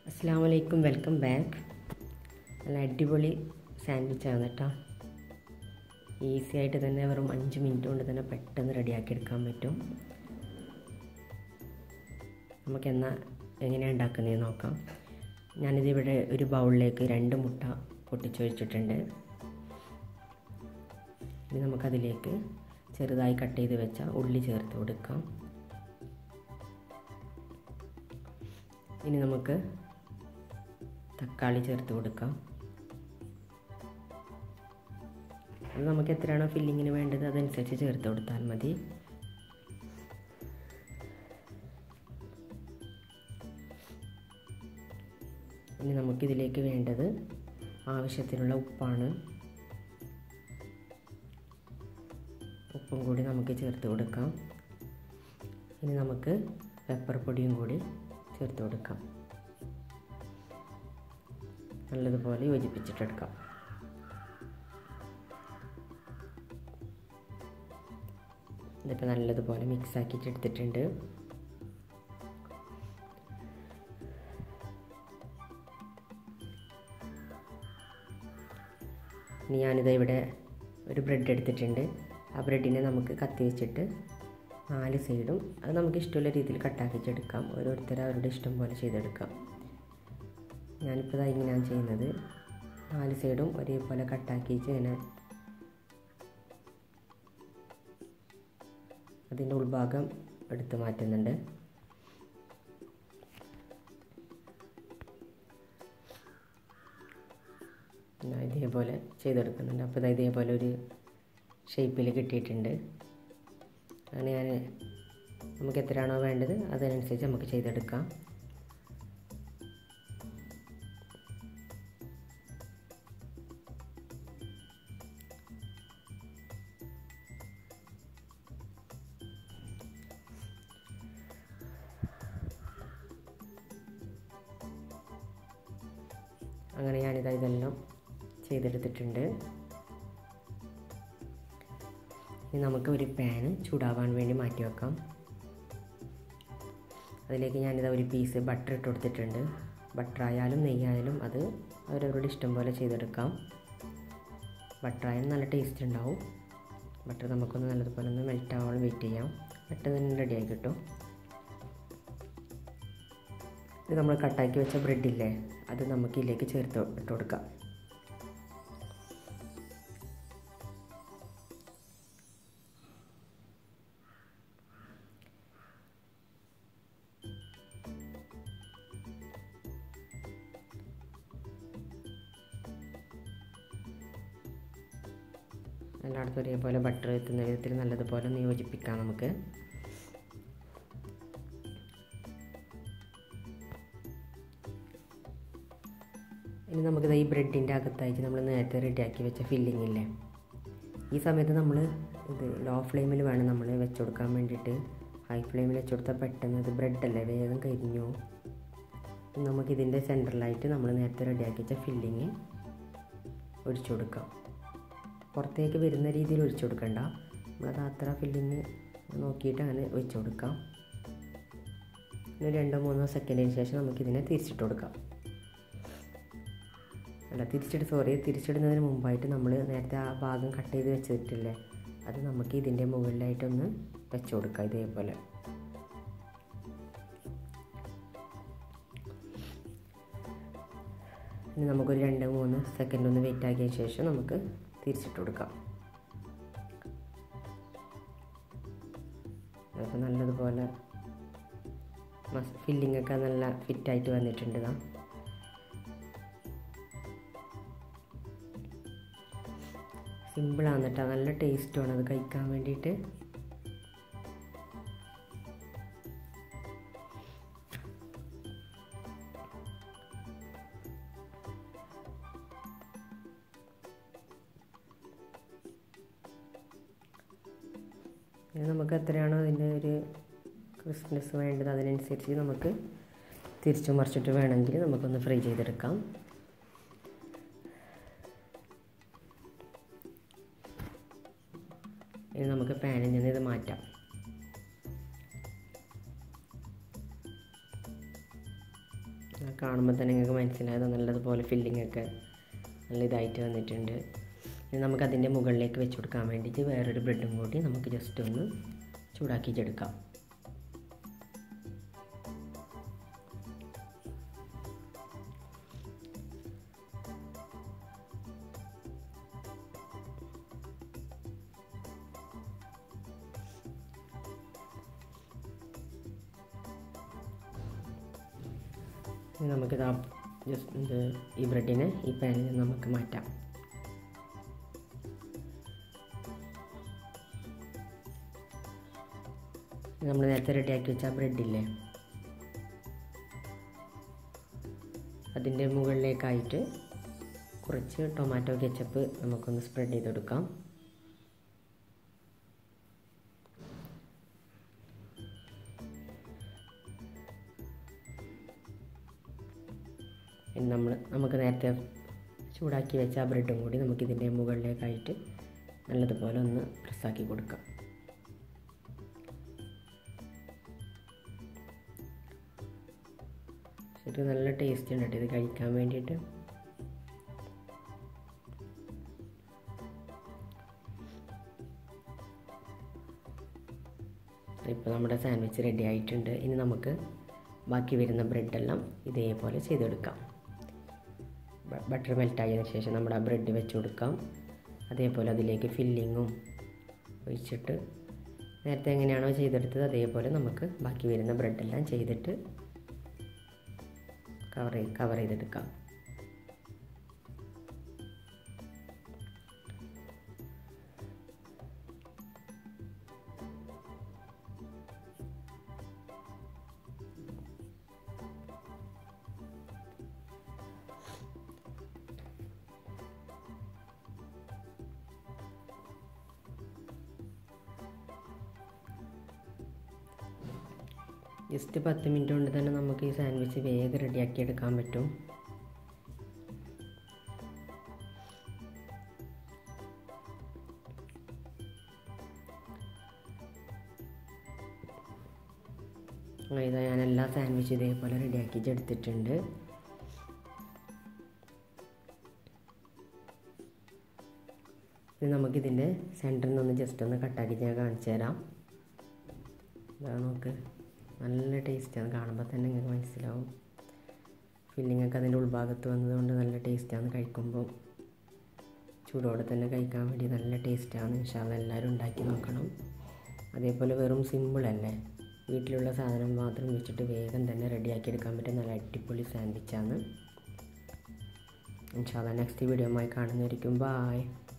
അസ്സാം വലൈക്കും welcome back നല്ല അടിപൊളി സാൻഡ്വിച്ചാണ് കേട്ടോ ഈസി ആയിട്ട് തന്നെ വെറും അഞ്ച് മിനിറ്റ് കൊണ്ട് തന്നെ പെട്ടെന്ന് റെഡിയാക്കി എടുക്കാൻ പറ്റും നമുക്ക് എന്നാൽ എങ്ങനെയാണ് ഉണ്ടാക്കുന്നതെന്ന് നോക്കാം ഞാനിത് ഇവിടെ ഒരു ബൗളിലേക്ക് രണ്ട് മുട്ട പൊട്ടിച്ചൊഴിച്ചിട്ടുണ്ട് ഇനി നമുക്കതിലേക്ക് ചെറുതായി കട്ട് ചെയ്ത് വെച്ച ഉള്ളി ചേർത്ത് കൊടുക്കാം ഇനി നമുക്ക് തക്കാളി ചേർത്ത് കൊടുക്കാം അത് നമുക്ക് എത്രയാണോ ഫില്ലിങ്ങിന് വേണ്ടത് അതനുസരിച്ച് ചേർത്ത് കൊടുത്താൽ മതി ഇനി നമുക്കിതിലേക്ക് വേണ്ടത് ആവശ്യത്തിനുള്ള ഉപ്പാണ് ഉപ്പും കൂടി നമുക്ക് ചേർത്ത് കൊടുക്കാം ഇനി നമുക്ക് പെപ്പർ പൊടിയും കൂടി ചേർത്ത് കൊടുക്കാം നല്ലതുപോലെ യോജിപ്പിച്ചിട്ടെടുക്കാം ഇതിപ്പോൾ നല്ലതുപോലെ മിക്സ് ആക്കിയിട്ട് എടുത്തിട്ടുണ്ട് ഇനി ഞാനിത് ഇവിടെ ഒരു ബ്രെഡ് എടുത്തിട്ടുണ്ട് ആ ബ്രെഡിനെ നമുക്ക് കത്തി വെച്ചിട്ട് നാല് സൈഡും അത് നമുക്ക് ഇഷ്ടമുള്ള രീതിയിൽ കട്ടാക്കിച്ചെടുക്കാം ഓരോരുത്തർ അവരുടെ ഇഷ്ടം പോലെ ചെയ്തെടുക്കാം ഞാനിപ്പോൾ ഇതാ ഇങ്ങനെയാണ് ചെയ്യുന്നത് നാല് സൈഡും ഒരേപോലെ കട്ടാക്കിച്ച് ഇങ്ങനെ അതിൻ്റെ ഉൾഭാഗം എടുത്ത് മാറ്റുന്നുണ്ട് ഇതേപോലെ ചെയ്തെടുക്കുന്നുണ്ട് അപ്പോൾ ഇതേപോലെ ഒരു ഷേപ്പിൽ കിട്ടിയിട്ടുണ്ട് അങ്ങനെ ഞാൻ നമുക്ക് എത്രയാണോ വേണ്ടത് അതിനനുസരിച്ച് നമുക്ക് ചെയ്തെടുക്കാം അങ്ങനെ ഞാനിതാ ഇതെല്ലാം ചെയ്തെടുത്തിട്ടുണ്ട് ഇനി നമുക്ക് ഒരു പാന് ചൂടാവാൻ വേണ്ടി മാറ്റി വെക്കാം അതിലേക്ക് ഞാനിതാ ഒരു പീസ് ബട്ടർ ഇട്ട് കൊടുത്തിട്ടുണ്ട് ബട്ടർ ആയാലും നെയ്യായാലും അത് അവരവരുടെ ഇഷ്ടം പോലെ ചെയ്തെടുക്കാം ബട്ടർ ആയാലും നല്ല ടേസ്റ്റ് ഉണ്ടാവും ബട്ടർ നമുക്കൊന്ന് നല്ലതുപോലെ ഒന്ന് മെൽറ്റ് ആവാൻ വെയിറ്റ് ചെയ്യാം പെട്ടെന്ന് തന്നെ റെഡിയായി കിട്ടും ഇത് നമ്മൾ കട്ടാക്കി വെച്ച ബ്രെഡില്ലേ അത് നമുക്ക് ഇതിലേക്ക് ചേർത്ത് ഇട്ട് കൊടുക്കാം എല്ലായിടത്തും ഒരേപോലെ ബട്ടർ എത്തുന്ന വിധത്തിൽ നല്ലതുപോലെ ഒന്ന് യോജിപ്പിക്കാം നമുക്ക് ഇനി നമുക്കിത് ഈ ബ്രെഡിൻ്റെ അകത്തായിട്ട് നമ്മൾ നേരത്തെ റെഡിയാക്കി വെച്ച ഫില്ലിംഗ് ഇല്ലേ ഈ സമയത്ത് നമ്മൾ ഇത് ലോ ഫ്ലെയിമിൽ വേണം നമ്മൾ വെച്ച് കൊടുക്കാൻ വേണ്ടിയിട്ട് ഹൈ ഫ്ലെയിമിൽ വെച്ച് കൊടുത്താൽ പെട്ടെന്ന് ഇത് ബ്രെഡല്ലേ വേഗം കരിഞ്ഞു നമുക്കിതിൻ്റെ സെൻറ്ററിലായിട്ട് നമ്മൾ നേരത്തെ റെഡിയാക്കി വെച്ച ഫില്ലിങ് ഒഴിച്ചു കൊടുക്കാം പുറത്തേക്ക് വരുന്ന രീതിയിൽ ഒഴിച്ചു കൊടുക്കണ്ട നമ്മളത് അത്ര ഫില്ലിങ് നോക്കിയിട്ട് അങ്ങനെ ഒഴിച്ചു കൊടുക്കാം പിന്നെ രണ്ടോ മൂന്നോ സെക്കൻഡിന് ശേഷം നമുക്കിതിനെ തിരിച്ചിട്ട് കൊടുക്കാം അല്ല തിരിച്ചിട്ട് സോറി തിരിച്ചിടുന്നതിന് മുമ്പായിട്ട് നമ്മൾ നേരത്തെ ആ ഭാഗം കട്ട് ചെയ്ത് വെച്ചിട്ടില്ലേ അത് നമുക്ക് ഇതിൻ്റെ മുകളിലായിട്ടൊന്ന് വെച്ച് കൊടുക്കാം ഇതേപോലെ ഇനി നമുക്കൊരു രണ്ട് മൂന്ന് സെക്കൻഡ് ഒന്ന് വെയിറ്റ് ആക്കിയ ശേഷം നമുക്ക് തിരിച്ചിട്ട് കൊടുക്കാം അപ്പോൾ നല്ലതുപോലെ ഫില്ലിംഗ് ഒക്കെ നല്ല ഫിറ്റായിട്ട് വന്നിട്ടുണ്ട് ഇതാ സിമ്പിളാണ് കേട്ടോ നല്ല ടേസ്റ്റുമാണ് അത് കഴിക്കാൻ വേണ്ടിയിട്ട് നമുക്ക് എത്രയാണോ അതിൻ്റെ ഒരു ക്രിസ്മസ് വേണ്ടത് അതിനനുസരിച്ച് നമുക്ക് തിരിച്ചു മറിച്ചിട്ട് വേണമെങ്കിൽ നമുക്കൊന്ന് ഫ്രൈ ചെയ്തെടുക്കാം ഇനി നമുക്ക് പാനിൽ നിന്ന് ഇത് മാറ്റാം കാണുമ്പോൾ തന്നെ നിങ്ങൾക്ക് മനസ്സിലായത് നല്ലതുപോലെ ഫില്ലിംഗ് ഒക്കെ നല്ല ഇതായിട്ട് വന്നിട്ടുണ്ട് ഇനി നമുക്ക് അതിൻ്റെ മുകളിലേക്ക് വെച്ച് കൊടുക്കാൻ വേണ്ടിയിട്ട് വേറൊരു ബ്രെഡും കൂടി നമുക്ക് ജസ്റ്റ് ഒന്ന് ചൂടാക്കിയിട്ടെടുക്കാം ഇനി നമുക്കിത് ജസ്റ്റ് ഇത് ഈ ബ്രെഡിനെ ഈ പാനിൽ നിന്ന് നമുക്ക് മാറ്റാം നമ്മൾ നേരത്തെ റെഡിയാക്കി വെച്ച ആ ബ്രെഡില്ലേ അതിൻ്റെ മുകളിലേക്കായിട്ട് കുറച്ച് ടൊമാറ്റോ കെച്ചപ്പ് നമുക്കൊന്ന് സ്പ്രെഡ് ചെയ്ത് കൊടുക്കാം നമ്മൾ നമുക്ക് നേരത്തെ ചൂടാക്കി വെച്ച ആ ബ്രെഡും കൂടി നമുക്കിതിൻ്റെ മുകളിലേക്കായിട്ട് നല്ലതുപോലെ ഒന്ന് പ്രസ്സാക്കി കൊടുക്കാം ശരി നല്ല ടേസ്റ്റ് ഉണ്ട് കേട്ടോ ഇത് കഴിക്കാൻ വേണ്ടിയിട്ട് ഇപ്പോൾ നമ്മുടെ സാൻഡ്വിച്ച് റെഡി ആയിട്ടുണ്ട് ഇനി നമുക്ക് ബാക്കി വരുന്ന ബ്രെഡെല്ലാം ഇതേപോലെ ചെയ്തെടുക്കാം ബട്ടർ മെൽറ്റായതിനു ശേഷം നമ്മുടെ ആ ബ്രെഡ് വെച്ച് കൊടുക്കാം അതേപോലെ അതിലേക്ക് ഫില്ലിങ്ങും ഒഴിച്ചിട്ട് നേരത്തെ എങ്ങനെയാണോ ചെയ്തെടുത്തത് അതേപോലെ നമുക്ക് ബാക്കി വരുന്ന ബ്രെഡെല്ലാം ചെയ്തിട്ട് കവർ കവർ ചെയ്തെടുക്കാം ജസ്റ്റ് പത്ത് മിനിറ്റ് കൊണ്ട് തന്നെ നമുക്ക് ഈ സാൻഡ്വിച്ച് വേഗം റെഡിയാക്കി എടുക്കാൻ പറ്റും ഇതാ ഞാൻ എല്ലാ സാൻഡ്വിച്ച് ഇതേപോലെ റെഡിയാക്കി എടുത്തിട്ടുണ്ട് ഇനി നമുക്കിതിൻ്റെ സെൻറ്ററിൽ നിന്ന് ജസ്റ്റ് ഒന്ന് കട്ടാക്കി ഞാൻ കാണിച്ചു തരാം ഇതാ നോക്ക് നല്ല ടേസ്റ്റാണ് കാണുമ്പോൾ തന്നെ നിങ്ങൾക്ക് മനസ്സിലാവും ഫില്ലിംഗ് ഒക്കെ അതിൻ്റെ ഉൾഭാഗത്ത് വന്നതുകൊണ്ട് നല്ല ടേസ്റ്റാണ് കഴിക്കുമ്പോൾ ചൂടോടെ തന്നെ കഴിക്കാൻ വേണ്ടി നല്ല ടേസ്റ്റാണ് ഇൻഷാല്ല എല്ലാവരും ഉണ്ടാക്കി നോക്കണം അതേപോലെ വെറും സിമ്പിളല്ലേ വീട്ടിലുള്ള സാധനം മാത്രം വെച്ചിട്ട് വേഗം തന്നെ റെഡിയാക്കി എടുക്കാൻ പറ്റിയ നല്ല അടിപൊളി സാൻഡ്വിച്ചാണ് ഇൻഷാല്ല നെക്സ്റ്റ് വീഡിയോ ആയി കാണുന്നതായിരിക്കും ബായ്